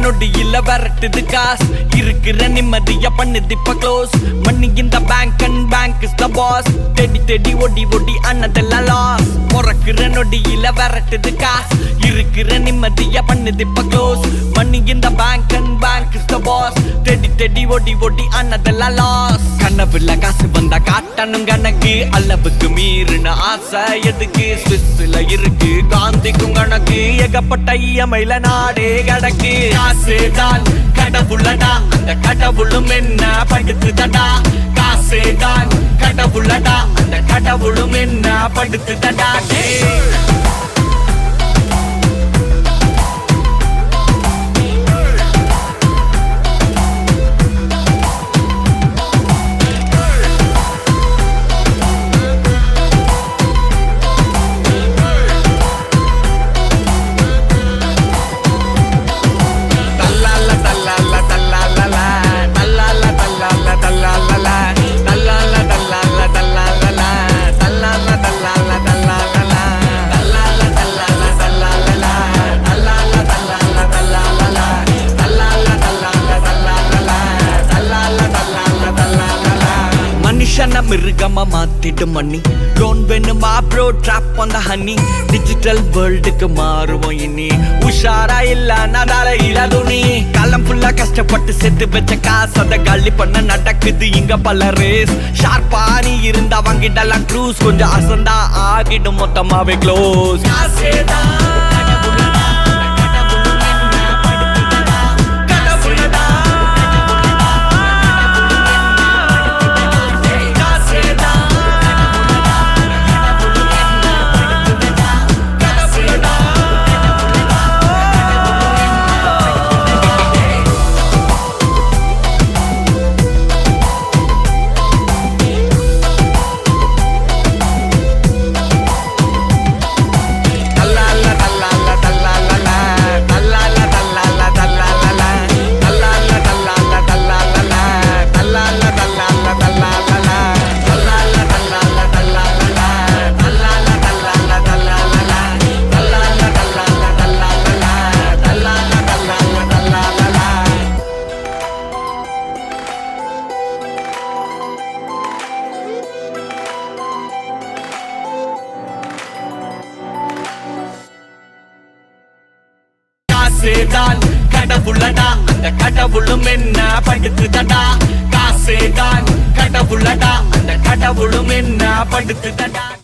நொடியில விரட்டுது காஸ் இருக்கிற நிம்மதிய பண்ணுது இப்ப க்ளோஸ் மணி இந்த bank and bank is the boss தேடி தேடி ஒடி ஒடி அண்ணதெல்லாம் லாஸ் பிறக்கிற நொடியில விரட்டுது காஸ் இருக்கிற நிம்மதிய பண்ணுது இப்ப க்ளோஸ் மணி இந்த bank and bank is the boss தேடி தேடி ஒடி ஒடி அண்ணதெல்லாம் லாஸ் கனவுல காசு வந்தா காட்டணும் கணக்கு அளவுக்கு மீறின ஆசை எதுக்கு ஸ்விஸ்ல இருக்கு காந்திக்கும் கணக்கு ஏகப்பட்ட இயமையில நாடே கிடக்கு காசு தான் கடவுளடா அந்த கடவுளும் என்ன படுத்துதடா காசு தான் கடவுளடா அந்த கடவுளும் என்ன படுத்துதடா டேய் தல்லால தல்லால தல்லாலல தல்லால தல்லால தல்லாலல தல்லால தல்லால தல்லாலல தல்லால தல்லால தல்லாலல தல்லால தல்லால தல்லாலல தல்லால தல்லால தல்லாலல தல்லால தல்லால தல்லாலல தல்லால தல்லால தல்லாலல மனுஷன மிருகமா மாத்திடும் மணி லோன் வேணுமா ப்ரோ ட்ராப் அந்த ஹனி டிஜிட்டல் வேர்ல்டுக்கு மாறுவோம் இனி உஷாரா இல்ல நடால இளதுணி காலம் ஃபுல்லா கஷ்டப்பட்டு செத்து வச்ச காசு அத காலி பண்ண நடக்குது இங்க பல ரேஸ் ஷார்ப்பா நீ இருந்தா வாங்கிடலாம் க்ரூஸ் கொஞ்சம் அசந்தா ஆகிடும் மொத்தமாவே க்ளோஸ் தல்லால தல்லால தல்லாலல தல்லால தல்லால தல்லாலல தல்லால தல்லால தல்லாலல தல்லால தல்லால தல்லாலல தல்லால தல்லால தல்லாலல தல்லால தல்லால தல்லாலல தல்லால தல்லால தல்லாலல தல்லால தல்லால தல்லாலல காசேதான் கடவுளடா அந்த கடவுளும் என்ன படுத்துதடா காசேதான் கடவுளடா அந்த கடவுளும் என்ன படுத்துதடா